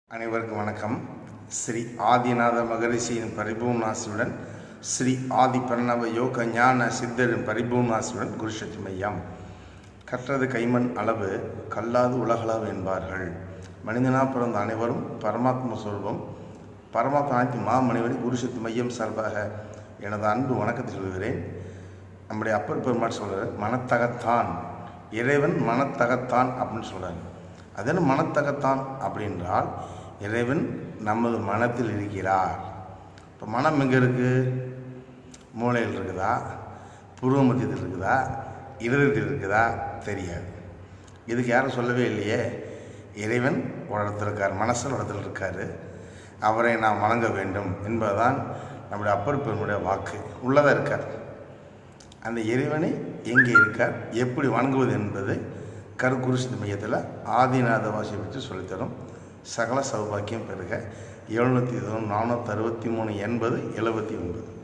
அனைவருக்கும் வணக்கம் ஸ்ரீ ஆதிநாத மகரிஷியின் பரிபூர்ணாசியுடன் ஸ்ரீ ஆதி பிரணவ யோக ஞான சித்தரின் பரிபூர்ணாசியுடன் குருஷக்தி மையம் கற்றது கைமண் அளவு கல்லாது உலகளவு என்பார்கள் மனிதனாக பிறந்த அனைவரும் பரமாத்ம சொல்வம் பரமாத்மா அனைத்து மாமனிதனை குருஷக்தி மையம் சார்பாக எனது அன்பு வணக்கத்தை சொல்கிறேன் நம்முடைய அப்பர் பெருமாள் சொல்கிறார் மனத்தகத்தான் இறைவன் மனத்தகத்தான் அப்படின்னு சொல்கிறாங்க அது என்ன மனத்தகத்தான் அப்படின்றால் இறைவன் நமது மனத்தில் இருக்கிறார் இப்போ மனம் எங்கே இருக்குது மூளையில் இருக்குதா புருவ மத்தியத்தில் இருக்குதா இருதயத்தில் இருக்குதா தெரியாது இதுக்கு யாரும் சொல்லவே இல்லையே இறைவன் ஒரு இடத்துல இருக்கார் மனசில் ஒரு இடத்துல இருக்கார் அவரை நாம் வணங்க வேண்டும் என்பதுதான் நம்முடைய அப்பர் பெருமுடைய வாக்கு உள்ளதாக இருக்கார் அந்த இறைவனை எங்கே இருக்கார் எப்படி வணங்குவது என்பது கருக்குருஷி மையத்தில் ஆதிநாத வாசியை பற்றி சொல்லித்தரும் சகல சௌபாக்கியம் பெறுக எழுநூற்றி நானூற்றி அறுபத்தி மூணு எண்பது எழுபத்தி ஒன்பது